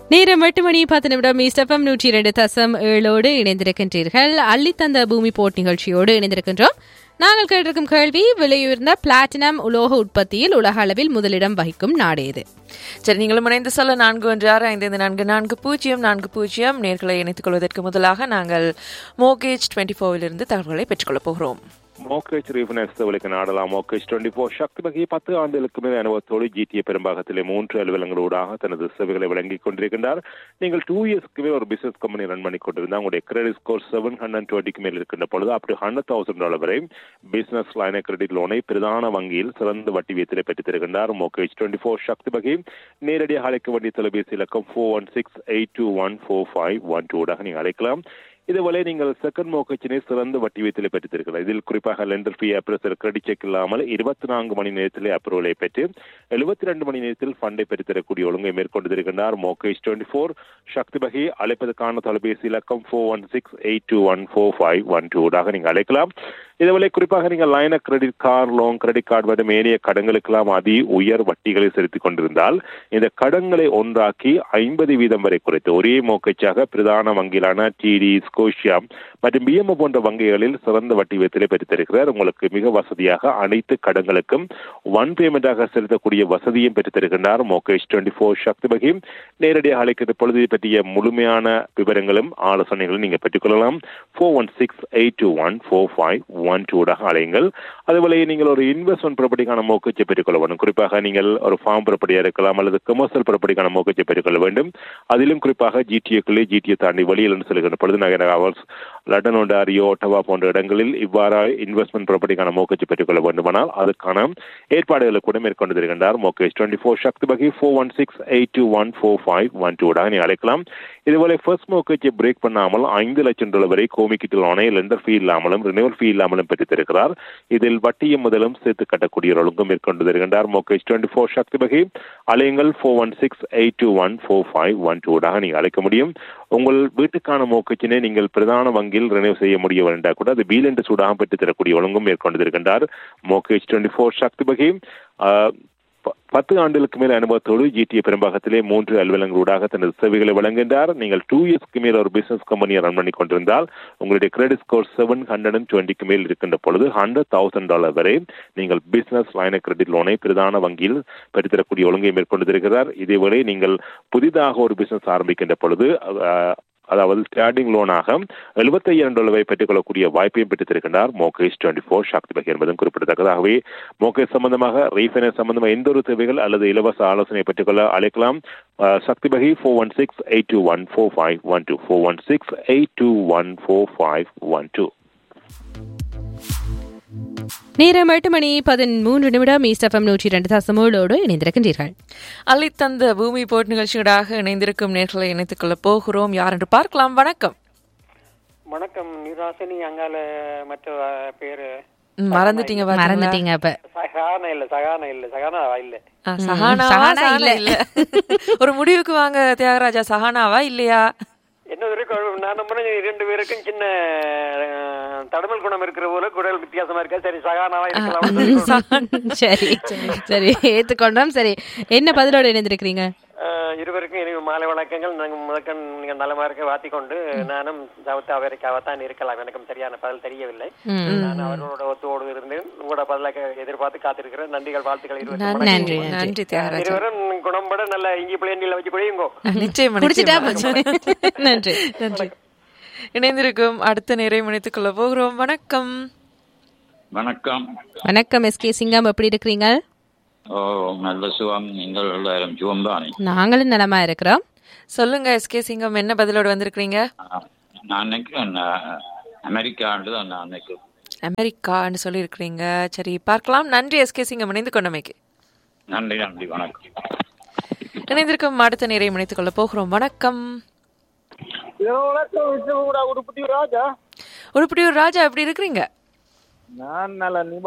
நேரம் எட்டு மணி பத்து நிமிடம் இஸ்டபம் நூற்றி இரண்டு தசம் ஏழோடு இணைந்திருக்கின்றீர்கள் அள்ளித்தந்த பூமி போட் நிகழ்ச்சியோடு இணைந்திருக்கின்றோம் நாங்கள் கேட்டிருக்கும் கேள்வி விலையுயர்ந்த பிளாட்டினம் உலோக உற்பத்தியில் உலக அளவில் முதலிடம் வகிக்கும் நாடு எது சரி நீங்களும் இணைந்து சொல்ல நான்கு ஒன்று ஆறு ஐந்து ஐந்து நான்கு நான்கு பூஜ்ஜியம் நான்கு பூஜ்ஜியம் நேர்களை இணைத்துக் கொள்வதற்கு முதலாக நாங்கள் மோகேஜ் டுவெண்ட்டி ஃபோரிலிருந்து தகவல்களை பெற்றுக்கொள்ளப் போகிறோம் மோக்கேஜ் ரீஃபைனான்ஸ் சேவைகளுக்கு நாடலாம் மோக்கேஜ் டுவெண்ட்டி ஃபோர் சக்தி வகை பத்து ஆண்டுகளுக்கு மேல் அனுபவத்தோடு ஜிடிஏ பெரும்பாகத்திலே மூன்று அலுவலங்களூடாக தனது சேவைகளை வழங்கிக் கொண்டிருக்கின்றார் நீங்கள் டூ இயர்ஸ்க்கு மேல் ஒரு பிசினஸ் கம்பெனி ரன் பண்ணி கொண்டிருந்தால் உங்களுடைய கிரெடிட் ஸ்கோர் செவன் ஹண்ட்ரட் டுவெண்ட்டிக்கு மேல் இருக்கின்ற பொழுது up to hundred thousand dollar வரை பிசினஸ் லைன கிரெடிட் லோனை பிரதான வங்கியில் சிறந்த வட்டி வீதத்திலே பெற்றுத் தருகின்றார் மோக்கேஜ் டுவெண்ட்டி ஃபோர் சக்தி வகை நேரடியாக அழைக்க வேண்டிய தொலைபேசி இலக்கம் four one six eight two one four five one டூடாக நீங்கள் அழைக்கலாம் இதுவரை நீங்கள் செகண்ட் மோக்கச்சினை சிறந்த வட்டி வீதத்தில் பெற்றிருக்கிறார் இதில் குறிப்பாக lender fee appraiser credit check இல்லாமல் இருபத்தி நான்கு மணி நேரத்திலே அப்ரூவலை பெற்று எழுபத்தி ரெண்டு மணி நேரத்தில் ஃபண்டை பெற்றுத்தரக்கூடிய ஒழுங்கை மேற்கொண்டிருக்கின்றார் மோகேஷ் டுவெண்ட்டி ஃபோர் சக்தி வகை அழைப்பதற்கான தொலைபேசி இலக்கம் four one six eight two one four five one டூடாக நீங்கள் அழைக்கலாம் இதுவரை குறிப்பாக நீங்கள் line credit card loan credit card மற்றும் ஏனைய கடன்களுக்கெல்லாம் அதி உயர் வட்டிகளை செலுத்திக் கொண்டிருந்தால் இந்த கடன்களை ஒன்றாக்கி ஐம்பது வீதம் வரை குறைத்து ஒரே மோக்கச்சாக பிரதான வங்கியிலான டிடி ஸ்கோஷியா மற்றும் பிஎம்ஓ போன்ற வங்கிகளில் சிறந்த வட்டி வீதத்திலே பெற்றுத்தருகிறார் உங்களுக்கு மிக வசதியாக அனைத்து கடன்களுக்கும் ஒன் பேமெண்டாக செலுத்தக்கூடிய வசதியும் பெற்றுத்தருகின்றார் மோகேஷ் டுவெண்ட்டி ஃபோர் சக்தி வகை நேரடியாக அழைக்கிற பொழுது பற்றிய முழுமையான விவரங்களும் ஆலோசனைகளும் நீங்கள் பெற்றுக்கொள்ளலாம் four one six eight two one four five one டூடாக அழையுங்கள் அதுபோல நீங்கள் ஒரு இன்வெஸ்ட்மெண்ட் ப்ராப்பர்ட்டிக்கான மோக்கச்சை பெற்றுக்கொள்ள வேண்டும் குறிப்பாக நீங்கள் ஒரு ஃபார்ம் ப்ராப்பர்ட்டியாக இருக்கலாம் அல்லது கமர்ஷியல் ப்ராப்பர்ட்டிக்கான மோக்கச்சை பெற்றுக்கொள்ள வேண்டும் அதிலும் குறிப்பாக ஜிடிஏக்குள்ளே ஜிடிஏ தாண்டி வெளியில் செல்கின்ற பொழுது நகர அவர்ஸ் லண்டன் ஒன்டாரியோ ஒட்டவா போன்ற இடங்களில் இவ்வாறு இன்வெஸ்ட்மெண்ட் ப்ராப்பர்ட்டிக்கான மோக்கச்சை பெற்றுக்கொள்ள வேண்டுமானால் அதுக்கான ஏற்பாடுகளை கூட மேற்கொண்டு வருகின்றார் மோகேஷ் டுவெண்ட்டி ஃபோர் சக்தி வகை four one six eight two one four five one டூடாக நீங்கள் அழைக்கலாம் இதுபோல ஃபர்ஸ்ட் மோக்கேஜை பிரேக் பண்ணாமல் ஐந்து லட்சம் டாலர் வரை கோமிக்கிட்டு லோனை லெண்டர் ஃபீ இல்லாமலும் ரினிவல் ஃபீ இல்லாமலும் பெற்றுத் தருகிறார் இதில் வட்டியும் முதலும் சேர்த்து கட்டக்கூடிய ஒரு ஒழுங்கும் மேற்கொண்டு வருகின்றார் மோகேஷ் டுவெண்ட்டி ஃபோர் சக்தி வகை அலையுங்கள் four one six eight two one four five one டூடாக நீங்கள் அழைக்க முடியும் உங்கள் வீட்டுக்கான மோக்கச்சினை நீங்கள் பிரதான வங்கியில் ரினிவ் செய்ய முடிய வேண்டாம் கூட அது பீல் என்று சூடாக பெற்றுத் தரக்கூடிய ஒழுங்கும் மேற்கொண்டு வருகின்றார் மோகேஷ் டுவெண்ட்டி ஃபோர் சக்தி வகை பத்து ஆண்டுகளுக்கு மேல் அனுபவத்தோடு ஜிடிஏ பெரும்பாகத்திலே மூன்று அலுவலங்களூடாக தனது சேவைகளை வழங்குகின்றார் நீங்கள் டூ இயர்ஸ்க்கு மேல் ஒரு பிசினஸ் கம்பெனியை ரன் பண்ணி கொண்டிருந்தால் உங்களுடைய credit score seven hundred and டுவெண்ட்டிக்கு மேல் இருக்கின்ற பொழுது ஹண்ட்ரட் தௌசண்ட் டாலர் வரை நீங்கள் பிசினஸ் லைன கிரெடிட் லோனை பிரதான வங்கியில் பெற்றுத்தரக்கூடிய ஒழுங்கை மேற்கொண்டு இருக்கிறார் இதேவேளை நீங்கள் புதிதாக ஒரு பிசினஸ் ஆரம்பிக்கின்ற பொழுது அதாவது ஸ்டார்டிங் லோனாக எழுபத்தையாயிரம் டாலரை பெற்றுக்கொள்ளக்கூடிய வாய்ப்பையும் பெற்றுத்திருக்கின்றார் மோகேஷ் டுவெண்ட்டி ஃபோர் சக்தி வகை என்பதும் குறிப்பிடத்தக்கது ஆகவே மோகேஷ் சம்பந்தமாக ரீஃபைனான்ஸ் சம்பந்தமாக எந்த ஒரு தேவைகள் அல்லது இலவச ஆலோசனை பெற்றுக்கொள்ள அழைக்கலாம் சக்தி வகை four one six eight two one four five one two four one six eight two one four five one two நேரம் எட்டு மணி பதிமூன்று நிமிடம் ஈஸ்டஃபம் நூற்றி இரண்டு தசமோடு இணைந்திருக்கின்றீர்கள் அள்ளித்தந்த பூமி போட் நிகழ்ச்சியோடாக இணைந்திருக்கும் நேர்களை இணைத்துக் கொள்ள போகிறோம் யார் என்று பார்க்கலாம் வணக்கம் வணக்கம் நிராசனி அங்கால மற்ற பேரு ம், மறந்துட்டீங்க பாத்தீங்களா? மறந்துட்டீங்க அப்ப சகான இல்ல சகான இல்ல சகானாவா இல்ல ஆ, சஹானாவா சஹானா சஹானா இல்ல. இல்ல ஒரு முடிவுக்கு வாங்க தியாகராஜா சஹானாவா இல்லையா என்ன வரைக்கும் நான் நம்புறேன் இரண்டு பேருக்கும் சின்ன அஹ், தடமல் குணம் இருக்கிற போல குரல் வித்தியாசமா இருக்கா சரி சகானாவா இருக்கலாம் சரி சரி ஏத்துக்கொண்டோம் சரி என்ன பதிலோடு இணைந்திருக்கிறீங்க அஹ், இருவருக்கும் இனி மாலை வணக்கங்கள் நாங்க முதற்கண் நீங்க நலமா இருக்க வாத்திக்கொண்டு நானும் சவுத் அமெரிக்காவா தான் இருக்கலாம் எனக்கும் சரியான பதில் தெரியவில்லை நான் அவர்களோட ஒத்துவோடு இருந்தேன் உங்களோட பதில எதிர்பார்த்து காத்திருக்கிறேன் நன்றிகள் வாழ்த்துக்கள் இருவருக்கும் நன்றி வணக்கம். நன்றி தியாகராஜா இருவரும் குணம்பட நல்ல இஞ்சி பிள்ளைண்டில வச்சு குடியுங்கோ நிச்சயமா குடிச்சிட்டா நிச்சயமா. போச்சு நன்றி நன்றி இணைந்திருக்கும் அடுத்த நேரை இணைத்துக் கொள்ள போகிறோம் வணக்கம் வணக்கம் வணக்கம் எஸ் கே சிங்கம் எப்படி இருக்கிறீங்க ஓ நல்ல சுகம் நீங்கள் எல்லாரும் சுகம் தானே நாங்களும் நலமா இருக்கிறோம் சொல்லுங்க எஸ்கே சிங்கம் என்ன பதிலோடு வந்திருக்கிறீங்க நான் நினைக்கிறேன் நான் அமெரிக்காண்டு தான் நான் நினைக்கிறேன் அமெரிக்கான்னு சொல்லி இருக்கிறீங்க சரி பார்க்கலாம் நன்றி எஸ்கே சிங்கம் இணைந்து கொண்டமைக்கு நன்றி நன்றி வணக்கம் இணைந்திருக்கும் அடுத்த நேரை இணைத்துக் கொள்ள போகிறோம் வணக்கம் உடுப்பட்டி ராஜா உருப்படியூர் ராஜா எப்படி இருக்கிறீங்க நான் நல்ல நீ